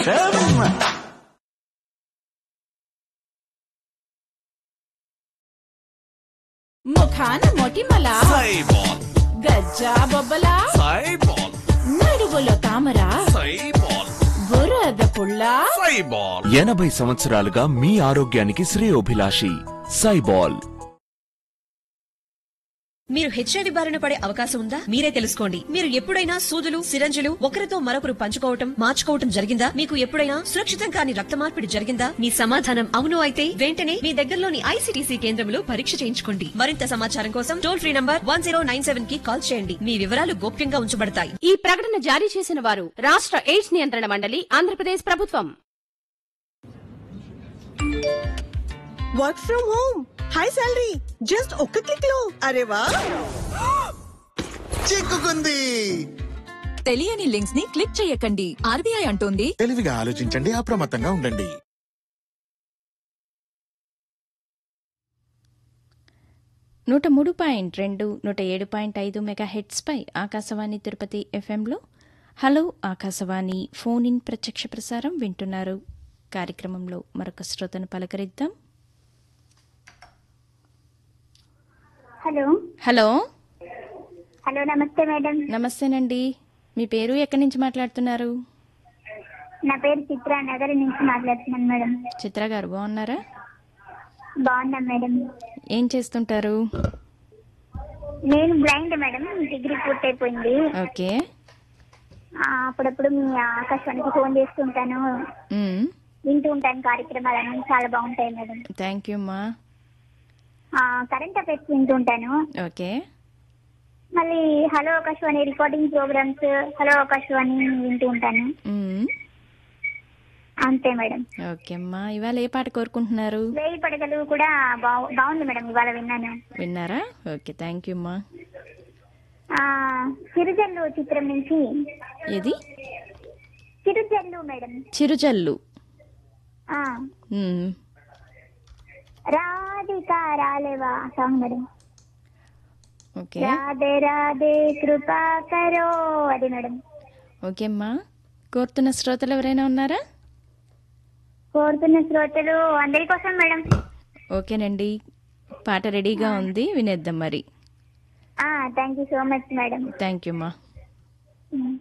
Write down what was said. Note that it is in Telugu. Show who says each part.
Speaker 1: విశేషం
Speaker 2: ముఖాన మొటిమల
Speaker 1: సైబాల్
Speaker 2: గజ్జా బొబ్బల
Speaker 1: సైబాల్
Speaker 2: నడువులో తామర
Speaker 1: సైబాల్
Speaker 2: బురద పుల్ల
Speaker 1: సైబాల్
Speaker 3: ఎనభై సంవత్సరాలుగా మీ ఆరోగ్యానికి శ్రేయోభిలాషి సైబాల్
Speaker 4: మీరు హెచ్ఐవి బారిన పడే అవకాశం ఉందా మీరే తెలుసుకోండి మీరు ఎప్పుడైనా సూదులు సిరంజులు ఒకరితో మరొకరు పంచుకోవటం మార్చుకోవటం జరిగిందా మీకు ఎప్పుడైనా సురక్షితం కాని రక్త మార్పిడి జరిగిందా మీ సమాధానం అవును అయితే వెంటనే మీ దగ్గరలోని ఐసీటీసీ కేంద్రంలో పరీక్ష చేయించుకోండి మరింత సమాచారం కోసం టోల్ ఫ్రీ నంబర్ వన్ కి కాల్ చేయండి మీ వివరాలు గోప్యంగా ఉంచబడతాయి
Speaker 5: ఈ ప్రకటన జారీ చేసిన వారు రాష్ట్ర ఎయిడ్స్ నియంత్రణ మండలి ఆంధ్రప్రదేశ్ ప్రభుత్వం
Speaker 6: work from home high salary just ఒక్క క్లిక్ లో అరే వా
Speaker 7: చిక్కుకుంది
Speaker 8: తెలియని లింక్స్ ని క్లిక్ చేయకండి ఆర్బీఐ అంటోంది
Speaker 7: తెలివిగా ఆలోచించండి అప్రమత్తంగా ఉండండి
Speaker 9: నూట మూడు పాయింట్ రెండు నూట ఏడు పాయింట్ ఐదు మెగా హెడ్స్పై ఆకాశవాణి తిరుపతి ఎఫ్ఎంలో హలో ఆకాశవాణి ఫోన్ ఇన్ ప్రత్యక్ష ప్రసారం వింటున్నారు కార్యక్రమంలో మరొక శ్రోతను పలకరిద్దాం
Speaker 10: హలో
Speaker 9: హలో
Speaker 10: హలో నమస్తే మేడం
Speaker 9: నమస్తేనండి మీ పేరు ఎక్కడి నుంచి మాట్లాడుతున్నారు
Speaker 10: నా పేరు చిత్ర నగర్ నుంచి మాట్లాడుతున్నాను మేడం
Speaker 9: చిత్ర గారు బాగున్నారా
Speaker 10: బాగున్నాం మేడం
Speaker 9: ఏం చేస్తుంటారు
Speaker 10: నేను బ్లైండ్ మేడం డిగ్రీ పూర్తయిపోయింది
Speaker 9: ఓకే
Speaker 10: ఆ, అప్పుడప్పుడు మీ ఆకాశవాణికి ఫోన్ చేస్తుంటాను వింటూ ఉంటాను కార్యక్రమాలన్నీ చాలా బాగుంటాయి మేడం
Speaker 9: థ్యాంక్ యూ అమ్మా
Speaker 10: ఆ, కరెంట్ అఫైర్స్ వింటూ ఉంటాను
Speaker 9: ఓకే
Speaker 10: మళ్ళీ hello Akashvani recording programs hello Akashvani వింటూ ఉంటాను
Speaker 9: మ్మ్.
Speaker 10: అంతే మేడం
Speaker 9: ఓకే అమ్మా ఇవాళ ఏ పాట కోరుకుంటున్నారు
Speaker 10: వేయి పడగలు కూడా బాగు బాగుంది మేడం ఇవాళ విన్నాను
Speaker 9: విన్నారా ఓకే థ్యాంక్ యూ అమ్మా
Speaker 10: ఆ, చిరుజల్లు చిత్రం నుంచి
Speaker 9: ఏది
Speaker 10: చిరుజల్లు మేడం
Speaker 9: చిరుజల్లు
Speaker 10: ఆ
Speaker 9: మ్మ్.
Speaker 10: రాధిక రాలేవా song madam
Speaker 9: okay
Speaker 10: Radhe Radhe కృపా కరో అది మేడం
Speaker 9: ఓకే అమ్మా కోరుతున్న శ్రోతలు ఎవరైనా ఉన్నారా
Speaker 10: కోరుతున్న శ్రోతలు అందరి కోసం మేడం
Speaker 9: ఓకేనండి పాట రెడీగా ఉంది వినేద్దాం మరి
Speaker 10: thank you so much madam
Speaker 9: thank you అమ్మా
Speaker 10: ఉమ్.